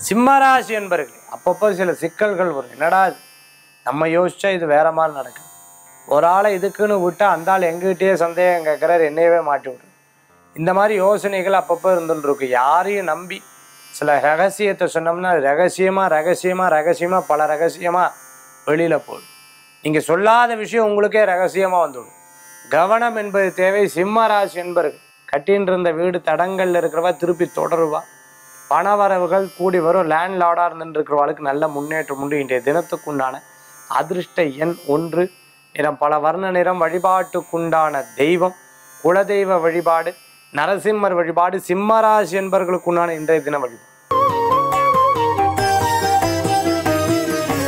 சிம்மராசி என்பர்கள் அப்பப்போ சில சிக்கல்கள் வரும் என்னடா இது? நம்ம யோசிச்சா இது வேற மாதிரி நடக்கும் ஒரு ஆளை இதுக்குன்னு விட்டா அந்த ஆள் எங்ககிட்டயே சந்தேகம் கேட்குறாரு என்னையவே மாட்டி விடுறது இந்த மாதிரி யோசனைகள் அப்பப்போ இருந்துட்டு இருக்கு யாரையும் நம்பி சில ரகசியத்தை சொன்னோம்னா அது ரகசியமா ரகசியமா ரகசியமா பல ரகசியமா வெளியில போடும் நீங்க சொல்லாத விஷயம் உங்களுக்கே ரகசியமா வந்துடும் கவனம் என்பது தேவை சிம்ம ராசி என்பர்கள் கட்டின்னு இருந்த வீடு தடங்கள்ல இருக்கிறவா திருப்பி தொடருவா பணவரவுகள் கூடி வரும் லேண்ட் லார்டாக இருந்துட்டு இருக்கிறவளுக்கு நல்ல முன்னேற்றம் உண்டு இன்றைய தினத்துக்குண்டான அதிர்ஷ்ட எண் ஒன்று நிறம் பல வர்ண நிறம் வழிபாட்டுக்குண்டான தெய்வம் குலதெய்வ வழிபாடு நரசிம்மர் வழிபாடு சிம்மராசி என்பவர்களுக்குண்டான இன்றைய தின வழிபாடு